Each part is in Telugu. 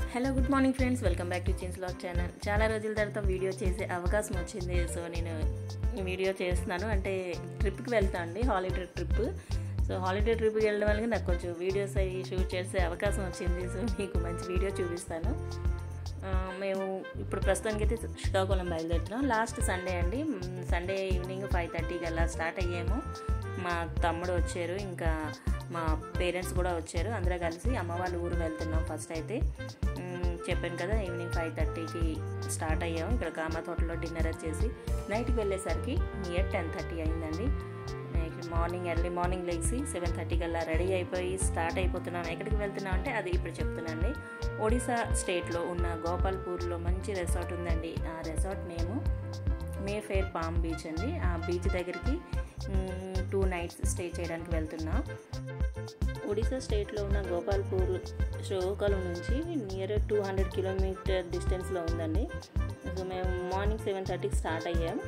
Hello good morning friends welcome back to chins lock channel చాలా రోజుల తర్వాత వీడియో చేసే అవకాశం వచ్చింది సో నేను ఈ వీడియో చేస్తున్నాను అంటే ట్రిప్కి వెళ్తా అండి హాలిడే ట్రిప్ సో హాలిడే ట్రిప్కి వెళ్ళడం వల్ల నాకు కొంచెం వీడియోస్ అవి షూట్ చేసే అవకాశం వచ్చింది సో మీకు మంచి వీడియో చూపిస్తాను ఆ, మేము ఇప్పుడు ప్రస్తుతానికి అయితే శ్రీకాకుళం బయలుదేరుతున్నాం లాస్ట్ సండే అండి సండే ఈవినింగ్ ఫైవ్ థర్టీకి అలా స్టార్ట్ అయ్యాము మా తమ్ముడు వచ్చారు ఇంకా మా పేరెంట్స్ కూడా వచ్చారు అందరూ కలిసి అమ్మ వాళ్ళ ఊరు వెళ్తున్నాం ఫస్ట్ అయితే మ్, చెప్పాను కదా ఈవినింగ్ ఫైవ్ థర్టీకి స్టార్ట్ అయ్యాము ఇక్కడ కామ తోటలో డిన్నర్ వచ్చేసి నైట్కి వెళ్ళేసరికి నియర్ టెన్ థర్టీ అయిందండి మార్నింగ్ ఎర్లీ మార్నింగ్ లేచి సెవెన్ థర్టీకి అలా రెడీ అయిపోయి స్టార్ట్ అయిపోతున్నాం ఎక్కడికి వెళ్తున్నాం అంటే అది ఇప్పుడు చెప్తున్నానండి ఒడిశా స్టేట్లో ఉన్న గోపాల్పూర్లో మంచి రెసార్ట్ ఉందండి ఆ resort name Mayfair Palm Beach అండి ఆ బీచ్ దగ్గరికి టూ నైట్స్ స్టే చేయడానికి వెళ్తున్నాం ఒడిశా స్టేట్లో ఉన్న గోపాల్పూర్ శ్రీకాకుళం నుంచి నియర్ టూ హండ్రెడ్ కిలోమీటర్ డిస్టెన్స్లో ఉందండి సో మేము మార్నింగ్ సెవెన్ థర్టీకి స్టార్ట్ అయ్యాం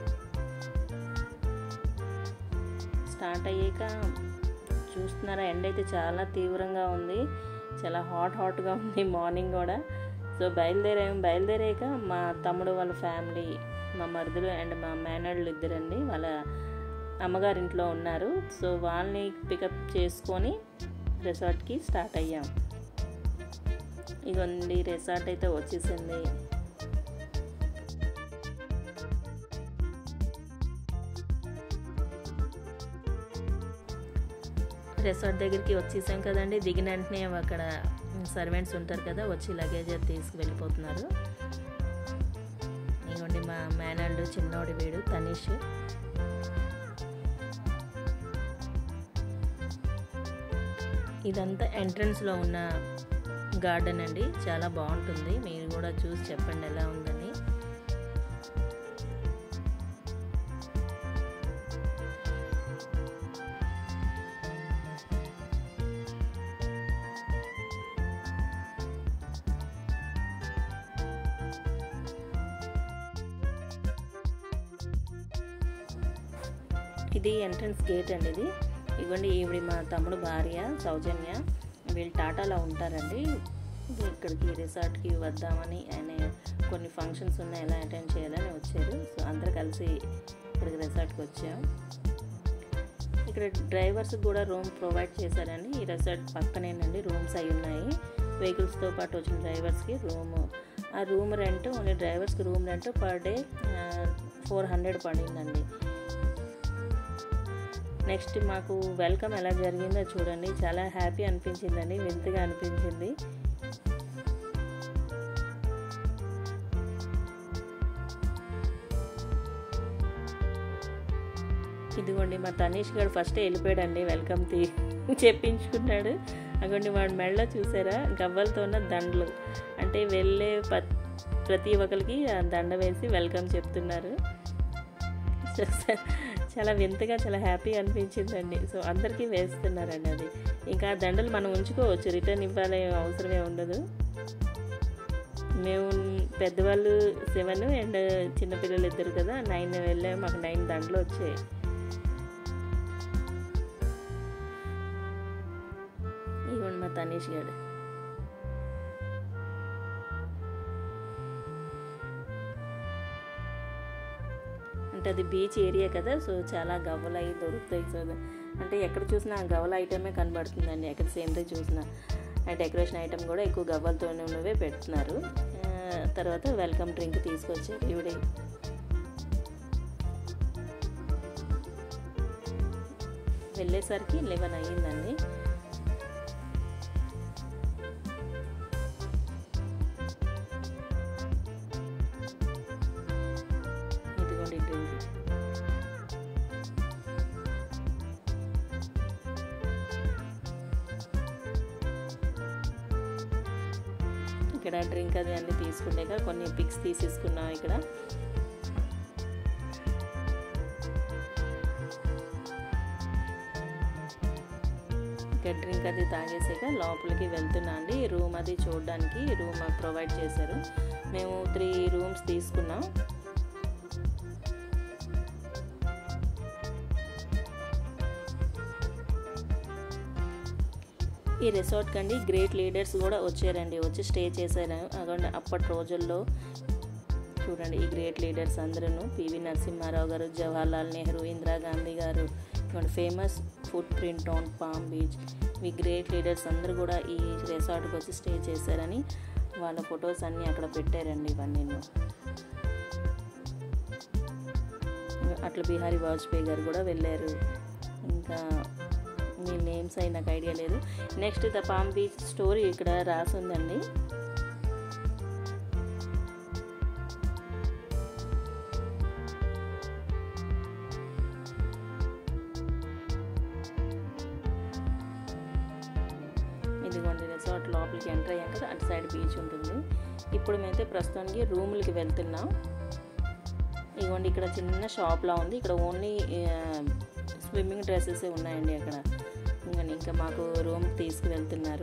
స్టార్ట్ అయ్యాక చూస్తున్నారా ఎండ అయితే చాలా తీవ్రంగా ఉంది చాలా హాట్ హాట్గా ఉంది మార్నింగ్ కూడా సో బయలుదేరాము బయలుదేరాక మా తమ్ముడు వాళ్ళ ఫ్యామిలీ మా మరుదులు అండ్ మా మేనళ్ళు ఇద్దరండి వాళ్ళ అమ్మగారింట్లో ఉన్నారు సో వాళ్ళని పికప్ చేసుకొని రిసార్ట్కి స్టార్ట్ అయ్యాం ఇదిగోండి రిసార్ట్ అయితే వచ్చేసింది రిసార్ట్ దగ్గరికి వచ్చేసాం కదండి దిగిన వెంటనే అక్కడ సర్వెంట్స్ ఉంటారు కదా వచ్చి లగేజ్ అది తీసుకువెళ్ళిపోతున్నారు ఇదిగోండి మా మేనల్డ్ చిన్నోడి వీడు తనీష్ ఇదంతా ఎంట్రన్స్లో ఉన్న గార్డెన్ అండి చాలా బాగుంటుంది మీరు కూడా చూసి చెప్పండి ఎలా ఉందని ఇది ఎంట్రన్స్ గేట్ అండి ఇది ఇవ్వండి ఈవిడ మా తమ్ముడు భార్య సౌజన్య వీళ్ళు టాటాలో ఉంటారండి ఇక్కడికి రిసార్ట్కి వద్దామని ఆయన కొన్ని ఫంక్షన్స్ ఉన్నాయి ఎలా అటెండ్ చేయాలని వచ్చారు సో అందరు కలిసి ఇక్కడికి రిసార్ట్కి వచ్చాం ఇక్కడ డ్రైవర్స్ కూడా రూమ్ ప్రొవైడ్ చేశారండి ఈ రిసార్ట్ పక్కనేనండి రూమ్స్ అయి ఉన్నాయి వెహికల్స్తో పాటు వచ్చిన డ్రైవర్స్కి రూమ్ ఆ రూమ్ రెంట్ ఓన్లీ డ్రైవర్స్కి room rent per day four hundred పడిందండి నెక్స్ట్ మాకు వెల్కమ్ ఎలా జరిగిందో చూడండి చాలా హ్యాపీ అనిపించిందండి వింతగా అనిపించింది ఇదిగోండి మా తనీష్ గారు ఫస్ట్ వెళ్ళిపోయాడండి వెల్కమ్ తీ చెప్పించుకున్నాడు అగోండి వాడు మెళ్ళ చూసారా గవ్వలతో ఉన్న దండలు అంటే వెళ్ళే ప ప్రతి ఒక్కరికి ఆ దండ వేసి వెల్కమ్ చెప్తున్నారు చాలా వింతగా చాలా హ్యాపీ అనిపించిందండి సో అందరికీ వేస్తున్నారండి అది ఇంకా ఆ దండలు మనం ఉంచుకోవచ్చు రిటర్న్ ఇవ్వాలి అవసరమే ఉండదు మేము పెద్దవాళ్ళు సెవెన్ అండ్ చిన్నపిల్లలు ఇద్దరు కదా నైన్ వెళ్ళాము మాకు నైన్ దండలు వచ్చాయి ఇవ్వండి మా తనీష్ గారు అంటే అది బీచ్ ఏరియా కదా సో చాలా గవ్వలు అవి దొరుకుతాయి సో అంటే ఎక్కడ చూసినా ఆ గవ్వల ఐటమే కనబడుతుందండి ఎక్కడ సేంద్రీ చూసినా ఆ డెకరేషన్ ఐటమ్ కూడా ఎక్కువ గవ్వలతోనే ఉన్నవే పెడుతున్నారు ఆ, తర్వాత వెల్కమ్ డ్రింక్ తీసుకొచ్చారు ఇవిడే వెళ్ళేసరికి లెవెన్ అయ్యిందండి ఇదిగోండి డ్రింక్ ఇక్కడ డ్రింక్ అది అన్ని తీసుకున్నాక కొన్ని పిక్స్ తీసేసుకున్నాం ఇక్కడ ఇక్కడ డ్రింక్ అది తాగేసాక లోపలికి వెళ్తున్నా అండి రూమ్ అది చూడడానికి రూమ్ మాకు ప్రొవైడ్ చేశారు మేము త్రీ రూమ్స్ తీసుకున్నాం ఈ రిసార్ట్ కండి గ్రేట్ లీడర్స్ కూడా వచ్చారండి వచ్చి స్టే చేశారు అక్కడ అప్పటి రోజుల్లో చూడండి ఈ గ్రేట్ లీడర్స్ అందరూ పివి నరసింహారావు గారు జవహర్లాల్ నెహ్రూ ఇందిరాగాంధీ గారు ఇటువంటి famous footprint on Palm Beach ఈ గ్రేట్ లీడర్స్ అందరూ కూడా ఈ రిసార్ట్కి వచ్చి స్టే చేశారని వాళ్ళ ఫొటోస్ అన్నీ అక్కడ పెట్టారండి ఇవన్నీ అట్ల బిహారీ వాజ్పేయి గారు కూడా వెళ్ళారు ఇంకా మీ నేమ్స్ అయి నాకు ఐడియా లేదు next the Palm Beach story ఇక్కడ రాసి ఉందండి ఇదిగోండి రిసార్ట్ లోపలికి ఎంటర్ అయ్యాక అటు సైడ్ బీచ్ ఉంటుంది ఇప్పుడు మేమైతే ప్రస్తుతానికి రూములకి వెళ్తున్నాం ఇదిగోండి ఇక్కడ చిన్న షాప్లా ఉంది ఇక్కడ ఓన్లీ స్విమ్మింగ్ డ్రెస్సెస్ ఉన్నాయండి అక్కడ ఇంకా ఇంకా మాకు రూమ్ తీసుకువెళ్తున్నారు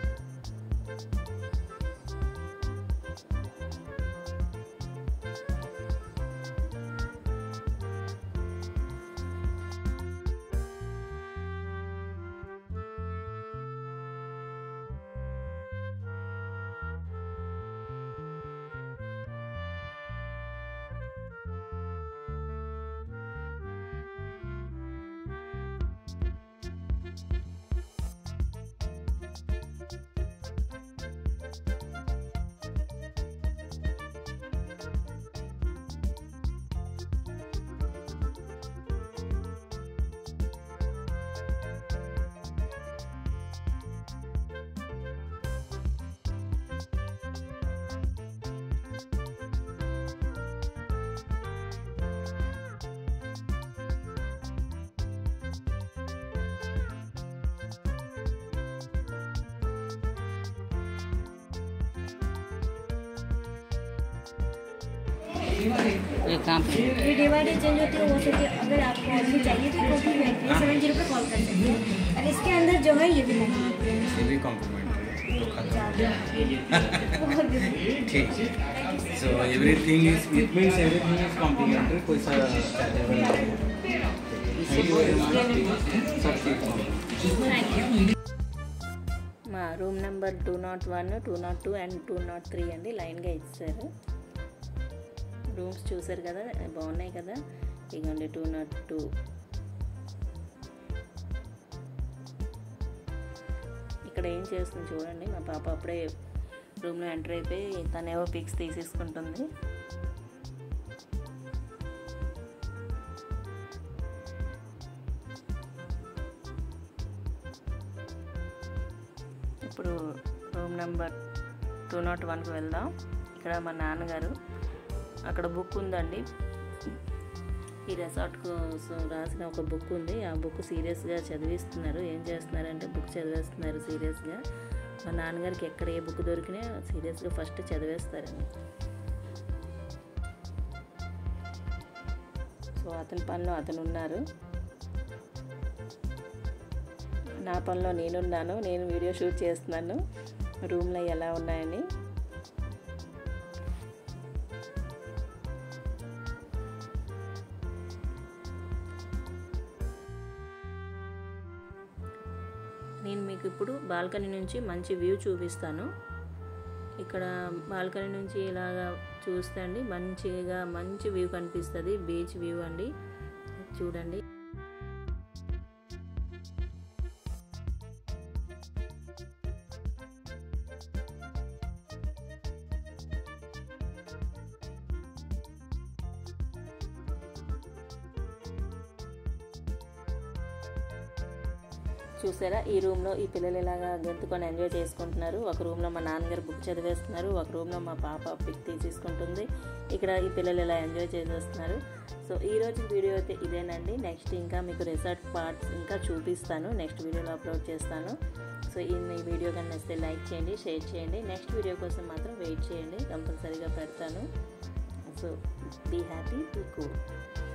ये कहाँ पे ये डिवाइडेड चेंज होती है वो होती है अगर आपको और भी चाहिए तो वो भी सेवन जीरो पे कॉल कर सकते हैं और इसके अंदर जो है ये भी नहीं ये भी कॉम्प्लीमेंट्री तो खत्म बहुत good. ठीक so everything is it means everything is complimentary कोई सा चार्जेबल नहीं है थैंक यू वेरी मच सब ठीक మా room number two not one two not two and two not three అండి లైన్గా ఇచ్చారు రూమ్స్ చూసారు కదా బాగున్నాయి కదా ఇదిగోండి టూ నాట్ టూ ఇక్కడ ఏం చేస్తుంది చూడండి మా పాప అప్పుడే రూమ్లో ఎంటర్ అయిపోయి తనేవో పిక్స్ తీసేసుకుంటుంది ఇప్పుడు రూమ్ నెంబర్ టూ నాట్ వన్కి వెళ్దాం ఇక్కడ మా నాన్నగారు అక్కడ బుక్ ఉందండి ఈ రెసార్ట్కు సో- రాసిన ఒక బుక్ ఉంది ఆ బుక్ సీరియస్గా చదివిస్తున్నారు ఏం చేస్తున్నారంటే బుక్ చదివేస్తున్నారు సీరియస్గా మా నాన్నగారికి ఎక్కడ ఏ బుక్ దొరికినా సీరియస్గా ఫస్ట్ చదివేస్తారండి సో అతని పనిలో అతను ఉన్నారు నా పనిలో నేనున్నాను నేను వీడియో షూట్ చేస్తున్నాను రూమ్లో ఎలా ఉన్నాయని నేను మీకు ఇప్పుడు బాల్కనీ నుంచి మంచి వ్యూ చూపిస్తాను ఇక్కడ బాల్కనీ నుంచి ఇలాగా చూస్తే అండి మంచిగా మంచి వ్యూ కనిపిస్తుంది బీచ్ వ్యూ అండి చూడండి చూసారా ఈ రూమ్లో ఈ పిల్లలు ఇలాగా గెంతుకొని ఎంజాయ్ చేసుకుంటున్నారు ఒక రూమ్లో మా నాన్నగారు బుక్ చదివేస్తున్నారు ఒక రూమ్లో మా పాప పిక్ తీసేసుకుంటుంది ఇక్కడ ఈ పిల్లలు ఇలా ఎంజాయ్ చేసేస్తున్నారు సో ఈ రోజు వీడియో అయితే ఇదేనండి నెక్స్ట్ ఇంకా మీకు రిసార్ట్ పార్ట్స్ ఇంకా చూపిస్తాను నెక్స్ట్ వీడియోలో అప్లోడ్ చేస్తాను సో ఈ ఈ వీడియో కానీ నచ్చితే లైక్ చేయండి షేర్ చేయండి నెక్స్ట్ వీడియో కోసం మాత్రం వెయిట్ చేయండి కంపల్సరీగా పెడతాను so be happy be cool